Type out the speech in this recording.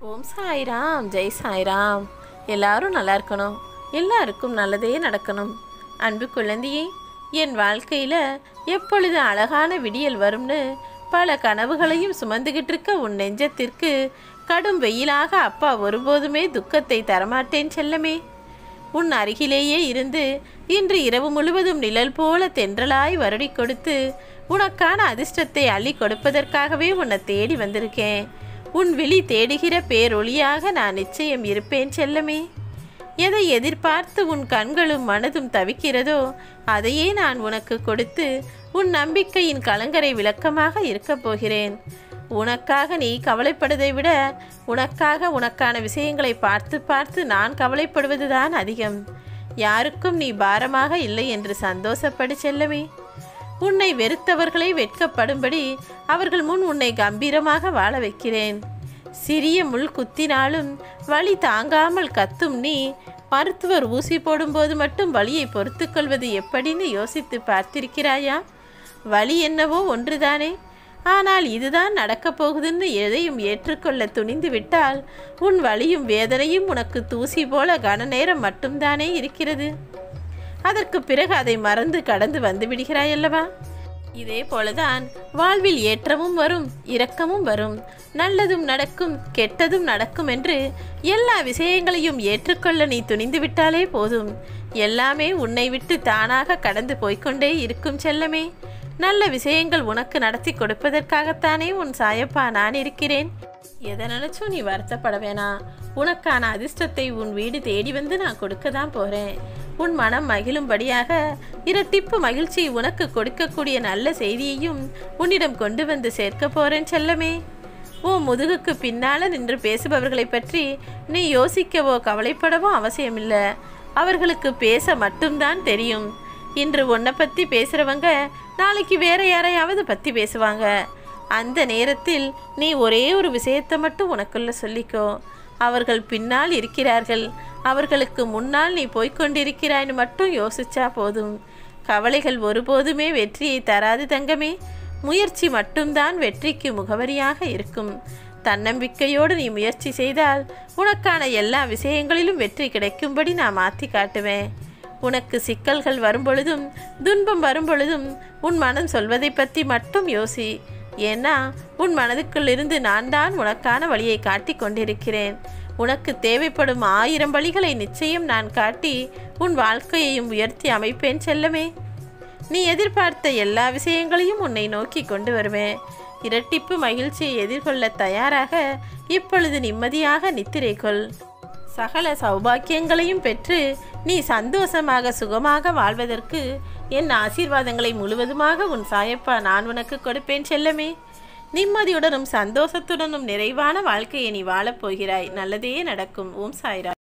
ஓம் சாய்ராம் ஜெய் சாய்ராம் எல்லாரும் நல்லா இருக்கணும் எல்லாருக்கும் நல்லதே நடக்கணும் அன்பு குழந்தையே என் வாழ்க்கையில் எப்பொழுது அழகான விடியல் வரும்னு பல கனவுகளையும் சுமந்துகிட்டு இருக்க உன் நெஞ்சத்திற்கு கடும் வெயிலாக அப்பா ஒருபோதுமே துக்கத்தை தரமாட்டேன் செல்லமே உன் அருகிலேயே இருந்து இன்று இரவு முழுவதும் நிழல் போல தென்றலாய் வருடி கொடுத்து உனக்கான அதிர்ஷ்டத்தை அள்ளி கொடுப்பதற்காகவே உன்னை தேடி வந்திருக்கேன் உன் விழி தேடுகிற பேரொளியாக நான் நிச்சயம் இருப்பேன் செல்லமே எதை எதிர்பார்த்து உன் கண்களும் மனதும் தவிக்கிறதோ அதையே நான் உனக்கு கொடுத்து உன் நம்பிக்கையின் கலங்கரை விளக்கமாக இருக்கப் போகிறேன் உனக்காக நீ கவலைப்படுவதை விட உனக்காக உனக்கான விஷயங்களை பார்த்து பார்த்து நான் கவலைப்படுவதுதான் அதிகம் யாருக்கும் நீ பாரமாக இல்லை என்று சந்தோஷப்படு செல்லமே உன்னை வெறுத்தவர்களை வெட்கப்படும்படி அவர்கள் முன் உன்னை கம்பீரமாக வாழ வைக்கிறேன் சிறிய முள் குத்தினாலும் வலி தாங்காமல் கத்தும் நீ மருத்துவர் ஊசி போடும்போது மட்டும் வலியை பொறுத்துக்கொள்வது எப்படின்னு யோசித்து பார்த்திருக்கிறாயா வலி என்னவோ ஒன்றுதானே ஆனால் இதுதான் நடக்கப் போகுதுன்னு எதையும் ஏற்றுக்கொள்ள துணிந்து விட்டால் உன் வலியும் வேதனையும் உனக்கு தூசி போல கன நேரம் மட்டும்தானே இருக்கிறது அதற்கு பிறகு அதை மறந்து கடந்து வந்து விடுகிறாயல்லவா இதே போலதான் வாழ்வில் ஏற்றமும் வரும் இரக்கமும் வரும் நல்லதும் நடக்கும் கெட்டதும் நடக்கும் என்று எல்லா விஷயங்களையும் ஏற்றுக்கொள்ள நீ துணிந்து விட்டாலே போதும் எல்லாமே உன்னை விட்டு தானாக கடந்து போய்க்கொண்டே இருக்கும் செல்லமே நல்ல விஷயங்கள் உனக்கு நடத்தி கொடுப்பதற்காகத்தானே உன் சாயப்பா நான் இருக்கிறேன் எதை நினைச்சும் நீ வருத்தப்பட வேணாம் உனக்கான அதிர்ஷ்டத்தை உன் வீடு தேடி வந்து நான் கொடுக்க தான் போகிறேன் உன் மனம் மகிழும்படியாக இரட்டிப்பு மகிழ்ச்சி உனக்கு கொடுக்கக்கூடிய நல்ல செய்தியையும் உன்னிடம் கொண்டு வந்து சேர்க்க போறேன் செல்லமே உன் முதுகுக்கு பின்னால நின்று பேசுபவர்களை பற்றி நீ யோசிக்கவோ கவலைப்படவோ அவசியமில்லை அவர்களுக்கு பேச மட்டும்தான் தெரியும் இன்று உன்னை பற்றி பேசுகிறவங்க நாளைக்கு வேற யாரையாவது பற்றி பேசுவாங்க அந்த நேரத்தில் நீ ஒரே ஒரு விஷயத்தை மட்டும் உனக்குள்ள சொல்லிக்கோ அவர்கள் பின்னால் இருக்கிறார்கள் அவர்களுக்கு முன்னால் நீ போய்க்கொண்டிருக்கிறாய்னு மட்டும் யோசிச்சா போதும் கவலைகள் ஒருபோதுமே வெற்றியை தராது தங்கமே முயற்சி மட்டும்தான் வெற்றிக்கு முகவரியாக இருக்கும் தன்னம்பிக்கையோடு நீ முயற்சி செய்தால் உனக்கான எல்லா விஷயங்களிலும் வெற்றி கிடைக்கும்படி நான் மாற்றி காட்டுவேன் உனக்கு சிக்கல்கள் வரும்பொழுதும் துன்பம் வரும்பொழுதும் உன் மனம் சொல்வதை பற்றி மட்டும் யோசி ஏன்னா உன் மனதுக்குள்ளிருந்து நான் தான் உனக்கான வழியை காட்டி கொண்டிருக்கிறேன் உனக்கு தேவைப்படும் ஆயிரம் வழிகளை நிச்சயம் நான் காட்டி உன் வாழ்க்கையையும் உயர்த்தி அமைப்பேன் செல்லமே நீ எதிர்பார்த்த எல்லா விஷயங்களையும் உன்னை நோக்கி கொண்டு வருவேன் இரட்டிப்பு மகிழ்ச்சியை எதிர்கொள்ள தயாராக இப்பொழுது நிம்மதியாக நித்திரை கொள் சகல சௌபாக்கியங்களையும் பெற்று நீ சந்தோஷமாக சுகமாக வாழ்வதற்கு என் ஆசீர்வாதங்களை முழுவதுமாக உன் சாயப்பா நான் உனக்கு கொடுப்பேன் செல்லமே நிம்மதியுடனும் சந்தோஷத்துடனும் நிறைவான வாழ்க்கையை நீ வாழப் போகிறாய் நல்லதே நடக்கும் ஓம் சாய்ரா